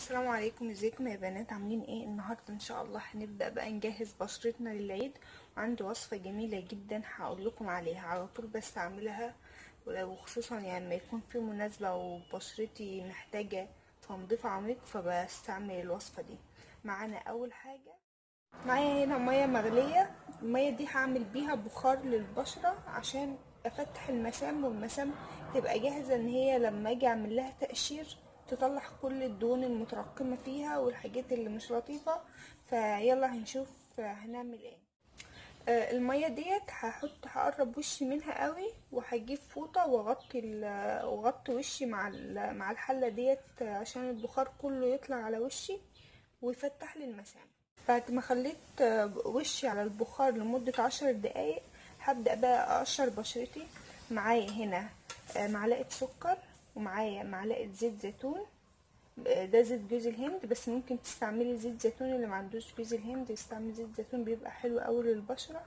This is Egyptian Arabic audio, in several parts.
السلام عليكم ازيكم يا بنات عاملين ايه النهارده ان شاء الله هنبدا بقى نجهز بشرتنا للعيد وعندي وصفه جميله جدا هقول لكم عليها على طول بس اعملها وخصوصا يعني لما يكون في مناسبه وبشرتي محتاجه تنظيف عميق فبستعمل الوصفه دي معانا اول حاجه معايا هنا ميه مغليه الميه دي هعمل بيها بخار للبشره عشان افتح المسام والمسام تبقى جاهزه ان هي لما اجي اعمل لها تقشير تطلع كل الدهون المتراكمه فيها والحاجات اللي مش لطيفه فيلا هنشوف هنعمل ايه آه الميه ديت هحط هقرب وشي منها قوي وهجيب فوطه واغطي واغطي وشي مع مع الحله ديت عشان البخار كله يطلع على وشي ويفتح لي المسام بعد ما خليت وشي على البخار لمده عشر دقايق هبدا بقى اقشر بشرتي معايا هنا معلقه سكر ومعايا معلقه زيت زيتون ده زيت جوز الهند بس ممكن تستعملي زيت زيتون اللي ما عندوش جوز الهند يستعمل زيت زيتون بيبقى حلو قوي للبشره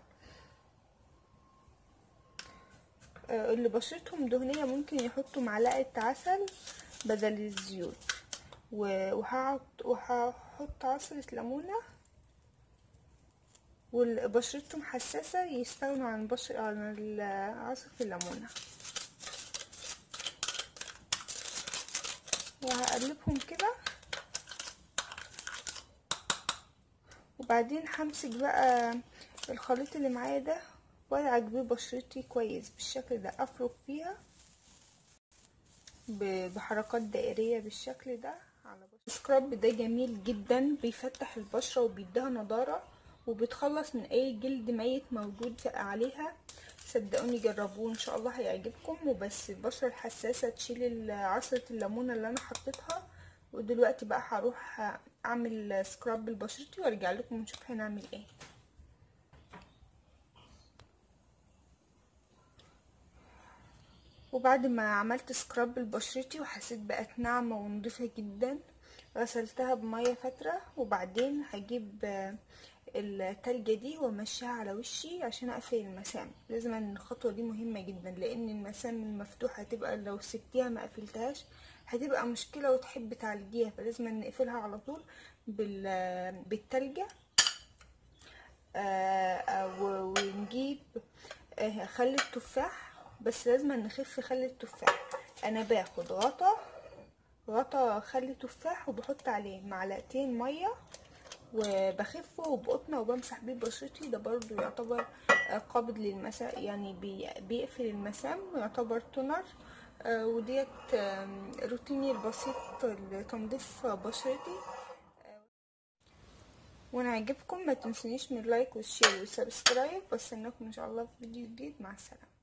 اللي بشرتهم دهنيه ممكن يحطوا معلقه عسل بدل الزيوت وهحط وهحط عصره ليمونه وبشرتهم حساسه يستغنوا عن بشر عن عصره الليمونه وهقلبهم كده وبعدين همسك بقى الخليط اللي معايا ده وادعك بيه بشرتي كويس بالشكل ده افرك فيها بحركات دائريه بالشكل ده على بشرة السكراب ده جميل جدا بيفتح البشره وبيديها نضاره وبيتخلص من اي جلد ميت موجود عليها صدقوني جربوه ان شاء الله هيعجبكم وبس البشره الحساسه تشيل عصره الليمونه اللي انا حطيتها ودلوقتي بقى هروح اعمل سكراب لبشرتي وارجع لكم ونشوف هنعمل ايه وبعد ما عملت سكراب لبشرتي وحسيت بقت ناعمه ونضيفه جدا غسلتها بميه فتره وبعدين هجيب التلجة دي وامشيها على وشي عشان اقفل المسام لازم ان الخطوة دي مهمة جدا لان المسام المفتوحة هتبقى لو سبتيها ما قفلتهاش هتبقى مشكلة وتحب تعالجيها فلازم نقفلها على طول بالتلجة ونجيب خل التفاح بس لازم نخف خل التفاح انا باخد غطا غطا خل تفاح وبحط عليه معلقتين ميه وبخفه وبقطنه وبمسح بيه بشرتي ده برضو يعتبر قابض للمسام يعني بيقفل المسام ويعتبر تونر وديت روتيني البسيط لتنظيف بشرتي وانا عجبكم ما تنسونيش من اللايك والشير والسبسكرايب واستناكم ان شاء الله في فيديو جديد مع السلامه